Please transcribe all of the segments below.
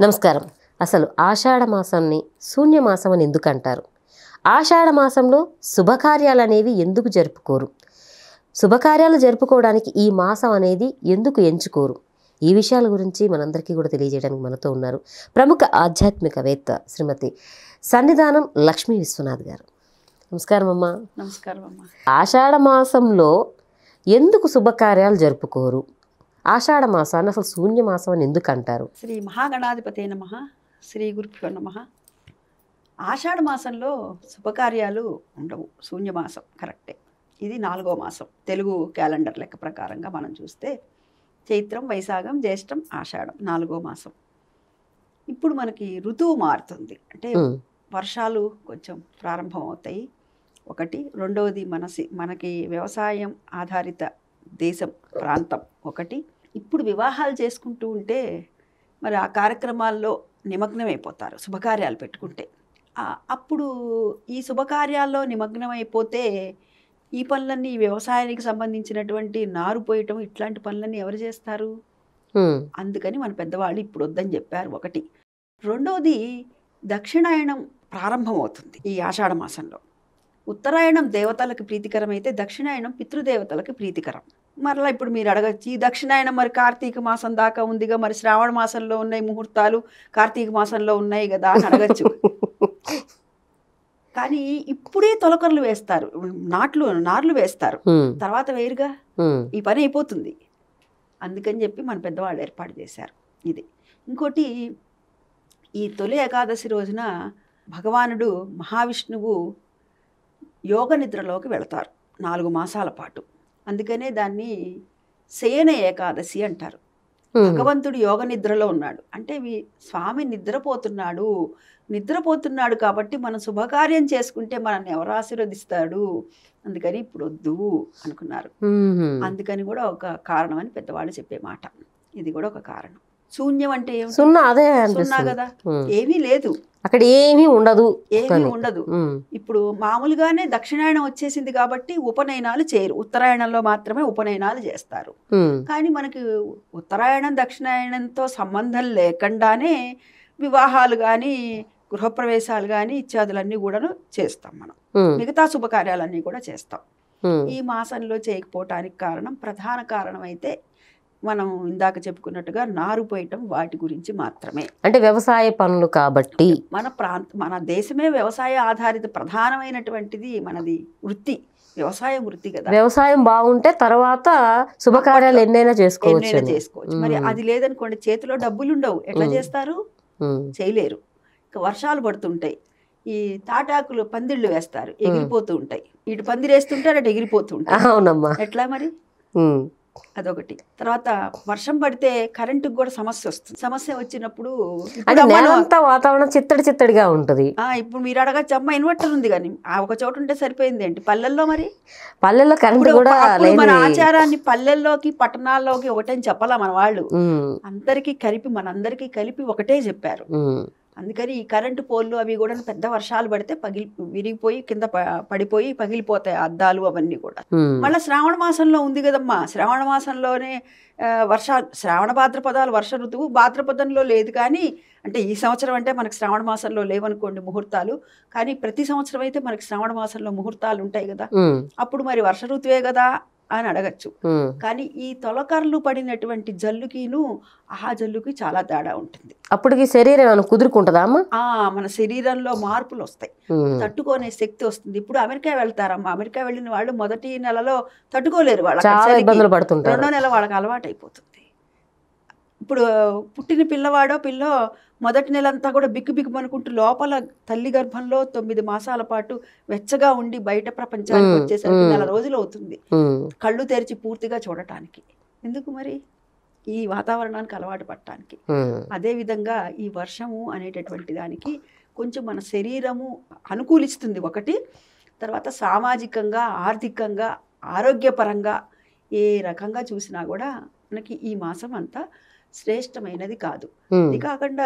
నమస్కారం అసలు ఆషాఢ మాసాన్ని శూన్యమాసం అని ఎందుకు అంటారు ఆషాఢ మాసంలో శుభకార్యాలు అనేవి ఎందుకు జరుపుకోరు శుభకార్యాలు జరుపుకోవడానికి ఈ మాసం అనేది ఎందుకు ఎంచుకోరు ఈ విషయాల గురించి మనందరికీ కూడా తెలియజేయడానికి మనతో ఉన్నారు ప్రముఖ ఆధ్యాత్మికవేత్త శ్రీమతి సన్నిధానం లక్ష్మీ విశ్వనాథ్ గారు నమస్కారం అమ్మా నమస్కారం అమ్మ ఆషాఢ మాసంలో ఎందుకు శుభకార్యాలు జరుపుకోరు ఆషాఢ మాసాన్ని అసలు శూన్యమాసం అని ఎందుకు అంటారు శ్రీ మహాగణాధిపతే నమ శ్రీ గురుభ్యో నమ ఆషాఢ మాసంలో శుభకార్యాలు ఉండవు శూన్యమాసం కరెక్టే ఇది నాలుగో మాసం తెలుగు క్యాలెండర్ లెక్క ప్రకారంగా మనం చూస్తే చైత్రం వైశాఖం జ్యేష్టం ఆషాఢం నాలుగో మాసం ఇప్పుడు మనకి ఋతువు మారుతుంది అంటే ఉమ్, వర్షాలు కొంచెం ప్రారంభం అవుతాయి ఒకటి రెండవది మనసి మనకి వ్యవసాయం ఆధారిత దేశం ప్రాంతం ఒకటి ఇప్పుడు వివాహాలు చేసుకుంటూ ఉంటే మరి ఆ కార్యక్రమాల్లో నిమగ్నం అయిపోతారు శుభకార్యాలు పెట్టుకుంటే ఆ, అప్పుడు ఈ శుభకార్యాల్లో నిమగ్నం అయిపోతే ఈ పనులన్నీ ఈ వ్యవసాయానికి సంబంధించినటువంటి నారు పోయటం ఇట్లాంటి పనులన్నీ ఎవరు చేస్తారు ఉమ్, అందుకని మన పెద్దవాళ్ళు ఇప్పుడు వద్దని చెప్పారు ఒకటి రెండవది దక్షిణాయనం ప్రారంభమవుతుంది ఈ ఆషాఢ మాసంలో ఉత్తరాయణం దేవతలకు ప్రీతికరం అయితే దక్షిణాయనం పితృదేవతలకు ప్రీతికరం మరలా ఇప్పుడు మీరు అడగచ్చు ఈ దక్షిణాయనం మరి కార్తీక మాసం దాకా ఉందిగా మరి శ్రావణ మాసంలో ఉన్నాయి ముహూర్తాలు కార్తీక మాసంలో ఉన్నాయి కదా అని అడగచ్చు కానీ ఇప్పుడే తొలకర్లు వేస్తారు నాట్లు నార్లు వేస్తారు ఉమ్, తర్వాత వేరుగా ఉమ్, ఈ పని అయిపోతుంది అందుకని చెప్పి మన పెద్దవాళ్ళు ఏర్పాటు చేశారు ఇది ఇంకోటి ఈ తొలి ఏకాదశి రోజున భగవానుడు మహావిష్ణువు యోగ నిద్రలోకి వెళతారు నాలుగు మాసాల పాటు అందుకనే దాన్ని శయన ఏకాదశి అంటారు ఉమ్, భగవంతుడు యోగ నిద్రలో ఉన్నాడు అంటే వీ- స్వామి నిద్రపోతున్నాడు నిద్రపోతున్నాడు కాబట్టి మనం శుభకార్యం చేసుకుంటే మనల్ని ఎవరు ఆశీర్వదిస్తాడు అందుకని ఇప్పుడు వద్దు అనుకున్నారు ఉమ్. అందుకని కూడా ఒక కారణం అని పెద్దవాళ్ళు చెప్పే మాట ఇది కూడా ఒక కారణం శూన్యం అంటే ఏమిటి? సున్నా అదే సున్నా అనిపిస్తుంది కదా ఉమ్. ఏమీ లేదు అక్కడ ఏమీ ఉండదు ఏమీ కానీ. ఉండదు ఉమ్, ఇప్పుడు మామూలుగానే దక్షిణాయనం వచ్చేసింది కాబట్టి ఉపనయనాలు చేయరు ఉత్తరాయణంలో మాత్రమే ఉపనయనాలు చేస్తారు ఉమ్, కానీ మనకి ఉత్తరాయణం దక్షిణాయనంతో సంబంధం లేకుండానే వివాహాలు కానీ గృహప్రవేశాలు కానీ ఇత్యాదులన్నీ కూడాను చేస్తాం మనం ఉమ్, మిగతా శుభకార్యాలన్నీ కూడా చేస్తాం ఉమ్, ఈ మాసంలో చేయకపోవటానికి కారణం ప్రధాన కారణం అయితే మనం ఇందాక చెప్పుకున్నట్టుగా నారు పోయటం వాటి గురించి మాత్రమే అంటే వ్యవసాయ పనులు కాబట్టి మన ప్రాంత మన దేశమే వ్యవసాయ ఆధారిత ప్రధానమైనటువంటిది మనది వృత్తి వ్యవసాయ వృత్తి కదా వ్యవసాయం బాగుంటే తర్వాత శుభకార్యాలు ఎన్నైనా చేసుకోవచ్చు ఎన్నైనా అని. చేసుకోవచ్చు మరి మ్మ్. అది లేదనుకోండి చేతిలో డబ్బులు ఉండవు ఎట్లా మ్మ్. చేస్తారు ఉమ్, చేయలేరు ఇక వర్షాలు పడుతుంటాయి ఈ తాటాకులు పందిళ్ళు వేస్తారు ఎగిరిపోతూ ఉంటాయి ఇటు పందిరేస్తుంటారు అటు ఎగిరిపోతూ ఉంటాయి అవునమ్మా ఎట్లా మరి ఉమ్, అదొకటి తర్వాత వర్షం పడితే కరెంటుకు కూడా సమస్య వస్తుంది సమస్య వచ్చినప్పుడు ఇప్పుడు అంటే అమ్మ నువ్వు- నేలంతా వాతావరణం చిత్తడి చిత్తడిగా ఉంటది ఆ, ఇప్పుడు మీరు అడగచ్చు అమ్మ ఇన్వర్టర్ ఉంది కానీ ఆ ఒక చోట ఉంటే సరిపోయింది ఏంటి పల్లెల్లో మరి పల్లెల్లో కరెంట్ ఇప్పుడు కూడా అప్పుడు మన లేదు ఆచారాన్ని పల్లెల్లోకి పట్టణాల్లోకి ఒకటని చెప్పాలా మన వాళ్ళు ఉమ్, అందరికీ కలిపి మనందరికీ కలిపి ఒకటే చెప్పారు ఉమ్, అందుకని ఈ కరెంటు పోల్లు అవి కూడా పెద్ద వర్షాలు పడితే పగిలి విరిగిపోయి కింద ప- పడిపోయి పగిలిపోతాయి ఆ అద్దాలు అవన్నీ కూడా ఉమ్, మళ్ళీ శ్రావణ మాసంలో ఉంది కదమ్మా శ్రావణ మాసంలోనే ఆ, వర్ష శ్రావణ భాద్రపదాలు వర్ష ఋతువు భాద్రపదంలో లేదు కానీ అంటే ఈ సంవత్సరం అంటే మనకి శ్రావణ మాసంలో లేవనుకోండి ముహూర్తాలు కానీ ప్రతి సంవత్సరం అయితే మనకి శ్రావణ మాసంలో ముహూర్తాలు ఉంటాయి కదా ఉమ్, అప్పుడు మరి వర్ష ఋతువే కదా అని అడగచ్చు ఉమ్. కానీ ఈ తొలకర్లు పడినటువంటి జల్లుకిను ఆ జల్లుకి చాలా తేడా ఉంటుంది అప్పటికి శరీరం ఏమైనా కుదురుకుంటుందా అమ్మ ఆ మన శరీరంలో మార్పులు వస్తాయి ఉమ్, తట్టుకునే శక్తి వస్తుంది ఇప్పుడు అమెరికా వెళ్తారమ్మా అమెరికా వెళ్ళిన వాళ్ళు మొదటి నెలలో తట్టుకోలేరు వాళ్ళు అక్కడ చాలా చలికి. ఇబ్బందులు పడుతుంటారు రెండో నెల వాళ్ళకి అలవాటు అయిపోతుంది ఇప్పుడు పుట్టిన పిల్లవాడో పిల్లో మొదటి నెల అంతా కూడా బిక్కు బిక్కు అనుకుంటూ లోపల తల్లి గర్భంలో తొమ్మిది మాసాల పాటు వెచ్చగా ఉండి బయట ప్రపంచానికి మ్మ్. వచ్చేసరికి మ్మ్. నెల రోజులు అవుతుంది ఉమ్, కళ్ళు తెరిచి పూర్తిగా చూడటానికి ఎందుకు మరి ఈ వాతావరణానికి అలవాటు పడటానికి ఉమ్, అదేవిధంగా ఈ వర్షము అనేటటువంటి దానికి కొంచెం మన శరీరము అనుకూలిస్తుంది ఒకటి తర్వాత సామాజికంగా ఆర్థికంగా ఆరోగ్యపరంగా ఏ రకంగా చూసినా కూడా మనకి ఈ మాసం అంతా శ్రేష్టమైనది కాదు ఉమ్, ఇది కాకుండా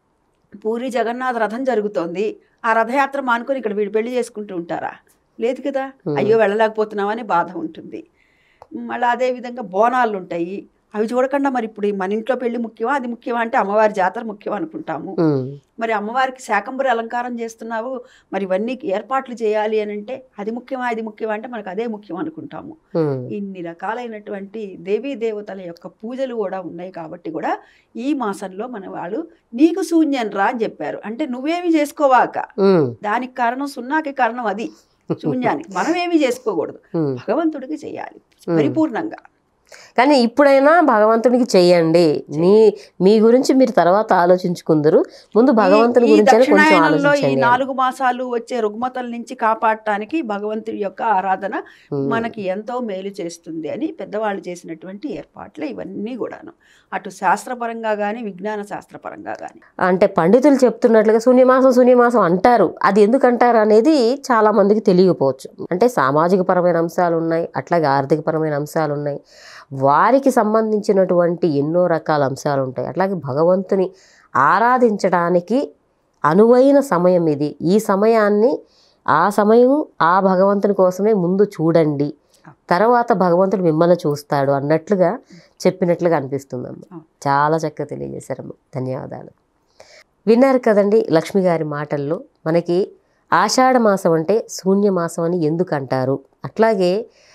పూరి జగన్నాథ రథం జరుగుతోంది ఆ రథయాత్ర మానుకొని ఇక్కడ వీడు పెళ్లి చేసుకుంటూ ఉంటారా లేదు కదా ఉమ్. అయ్యో వెళ్ళలేకపోతున్నామని బాధ ఉంటుంది మళ్ళీ అదే విధంగా బోనాలు ఉంటాయి అవి చూడకుండా మరి ఇప్పుడు ఈ మన ఇంట్లో పెళ్లి ముఖ్యమా అది ముఖ్యమా అంటే అమ్మవారి జాతర ముఖ్యం అనుకుంటాము ఉమ్, మరి అమ్మవారికి శాకంబరి అలంకారం చేస్తున్నావు మరి ఇవన్నీ ఏర్పాట్లు చేయాలి అని అంటే అది ముఖ్యమా అది ముఖ్యమా అంటే మనకు అదే ముఖ్యం అనుకుంటాము ఉమ్, ఇన్ని రకాలైనటువంటి దేవీ దేవతల యొక్క పూజలు కూడా ఉన్నాయి కాబట్టి కూడా ఈ మాసంలో మన వాళ్ళు నీకు శూన్యం రా అని చెప్పారు అంటే నువ్వేమి చేసుకోవాక ఉమ్, దానికి కారణం సున్నాకి కారణం అది శూన్యానికి మనం ఏమి చేసుకోకూడదు ఉమ్. భగవంతుడికి చేయాలి Hmm. పరిపూర్ణంగా కానీ ఇప్పుడైనా భగవంతునికి చెయ్యండి మీ మీ గురించి మీరు తర్వాత ఆలోచించుకుందరు ముందు భగవంతుని ఈ- ఈ గురించి కొంచెం దక్షిణాయనంలో ఈ ఆలోచించండి నాలుగు మాసాలు వచ్చే రుగ్మతల నుంచి కాపాడటానికి భగవంతుడి యొక్క ఆరాధన ఉమ్. మనకి ఎంతో మేలు చేస్తుంది అని పెద్దవాళ్ళు చేసినటువంటి ఏర్పాట్లే ఇవన్నీ కూడాను అటు శాస్త్రపరంగా కానీ విజ్ఞాన శాస్త్రపరంగా కానీ అంటే పండితులు చెప్తున్నట్లుగా శూన్యమాసం శూన్యమాసం అంటారు అది ఎందుకు అంటారు అనేది చాలా మందికి తెలియకపోవచ్చు అంటే సామాజిక పరమైన అంశాలు ఉన్నాయి అట్లాగే ఆర్థిక పరమైన అంశాలు ఉన్నాయి వారికి సంబంధించినటువంటి ఎన్నో రకాల అంశాలు ఉంటాయి అట్లాగే భగవంతుని ఆరాధించడానికి అనువైన సమయం ఇది ఈ సమయాన్ని ఆ సమయం ఆ భగవంతుని కోసమే ముందు చూడండి తర్వాత భగవంతుడు మిమ్మల్ని చూస్తాడు అన్నట్లుగా చెప్పినట్లుగా అనిపిస్తుందమ్మ అవును. చాలా చక్కగా తెలియజేశారమ్మ ధన్యవాదాలు విన్నారు కదండి లక్ష్మి గారి మాటల్లో మనకి ఆషాఢ మాసం అంటే శూన్య మాసం అని ఎందుకు అంటారు అట్లాగే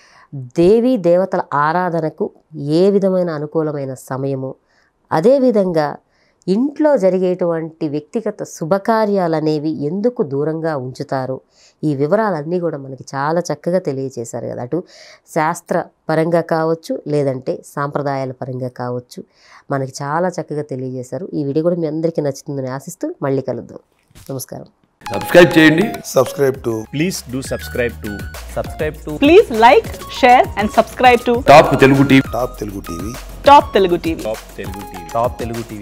దేవీ దేవతల ఆరాధనకు ఏ విధమైన అనుకూలమైన సమయము అదేవిధంగా ఇంట్లో జరిగేటువంటి వ్యక్తిగత శుభకార్యాలు అనేవి ఎందుకు దూరంగా ఉంచుతారు ఈ వివరాలన్నీ కూడా మనకి చాలా చక్కగా తెలియజేశారు కదా అటు శాస్త్ర పరంగా కావచ్చు లేదంటే సాంప్రదాయాల పరంగా కావచ్చు మనకి చాలా చక్కగా తెలియజేశారు ఈ వీడియో కూడా మీ అందరికీ నచ్చుతుందని ఆశిస్తూ మళ్ళీ కలుద్దాం నమస్కారం సబ్స్క్రైబ్ చేయండి subscribe to please do subscribe to subscribe to Please like, share, and subscribe to top Telugu TV Top Telugu TV. Top Telugu TV. top telugu tv top telugu tv